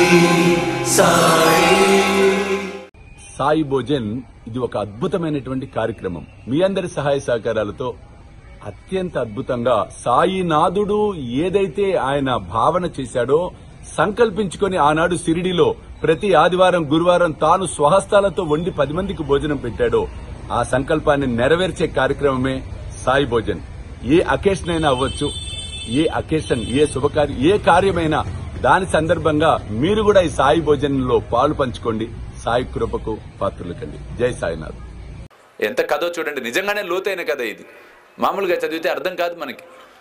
సాయి భోజన్ ఇది ఒక అద్భుతమైనటువంటి కార్యక్రమం మీ అందరి సహాయ సహకారాలతో అత్యంత అద్భుతంగా సాయినాథుడు ఏదైతే ఆయన భావన చేశాడో సంకల్పించుకొని ఆనాడు సిరిడిలో ప్రతి ఆదివారం గురువారం తాను స్వహస్తాలతో వండి పది మందికి భోజనం పెట్టాడో ఆ సంకల్పాన్ని నెరవేర్చే కార్యక్రమమే సాయి భోజన్ ఏ అకేషన్ అయినా అవ్వచ్చు ఏ అకేషన్ ఏ శుభకార్యం ఏ కార్యమైనా దాని సందర్భంగా మీరు కూడా ఈ సాయి భోజనంలో పాలు పంచుకోండి సాయి కృపకు పాత్రలు కండి జై సాయినాథ్ ఎంత కథో చూడండి నిజంగానే లోతైన కథ ఇది మామూలుగా చదివితే అర్థం కాదు మనకి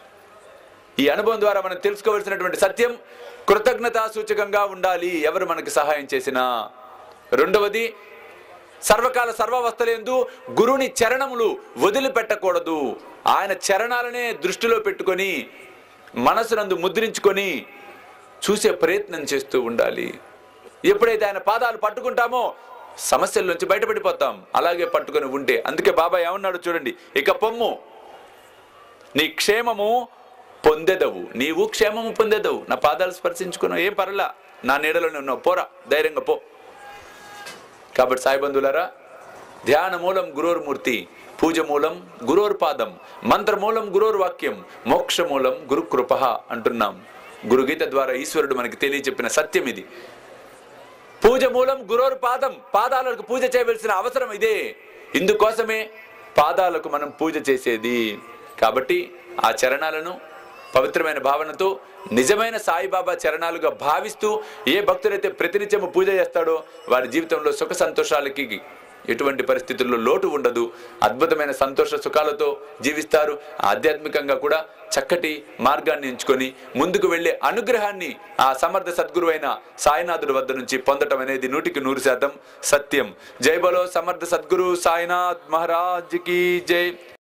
ఈ అనుభవం ద్వారా మనం తెలుసుకోవాల్సినటువంటి సత్యం కృతజ్ఞతా సూచకంగా ఉండాలి ఎవరు మనకి సహాయం చేసినా రెండవది సర్వకాల సర్వావస్థలందు గురుని చరణములు వదిలిపెట్టకూడదు ఆయన చరణాలనే దృష్టిలో పెట్టుకొని మనసునందు ముద్రించుకొని చూసే ప్రయత్నం చేస్తూ ఉండాలి ఎప్పుడైతే ఆయన పాదాలు పట్టుకుంటామో సమస్యల నుంచి బయటపడిపోతాం అలాగే పట్టుకొని ఉంటే అందుకే బాబా ఏమన్నాడు చూడండి ఇక పొమ్ము నీ క్షేమము పొందెదవు నీవు క్షేమము పొందెదవు నా పాదాలు స్పర్శించుకున్నావు ఏం పర్లా నా నీడలోనే ఉన్నావు పోరా ధైర్యంగా పో కాబట్టి సాయి బంధువులారా ధ్యాన మూలం గురోర్మూర్తి పూజ మూలం గురోర్ పాదం మంత్ర మూలం గురోర్ వాక్యం మోక్ష మూలం గురు కృప అంటున్నాం గురుగీత ద్వారా ఈశ్వరుడు మనకి తెలియచెప్పిన సత్యం ఇది పూజ మూలం గురోర్ పాదం పాదాలకు పూజ చేయవలసిన అవసరం ఇదే ఇందుకోసమే పాదాలకు మనం పూజ చేసేది కాబట్టి ఆ చరణాలను పవిత్రమైన భావనతో నిజమైన సాయిబాబా చరణాలుగా భావిస్తూ ఏ భక్తుడైతే ప్రతినిత్యము పూజ చేస్తాడో వారి జీవితంలో సుఖ సంతోషాలకి ఎటువంటి పరిస్థితుల్లో లోటు ఉండదు అద్భుతమైన సంతోష సుఖాలతో జీవిస్తారు ఆధ్యాత్మికంగా కూడా చక్కటి మార్గాన్ని ఎంచుకొని ముందుకు వెళ్ళే అనుగ్రహాన్ని ఆ సమర్థ సద్గురు అయిన సాయినాథుడి వద్ద నుంచి పొందటం అనేది నూటికి నూరు శాతం సత్యం జై బలో సమర్థ సద్గురు సాయినాథ్ మహారాజ్ కి జై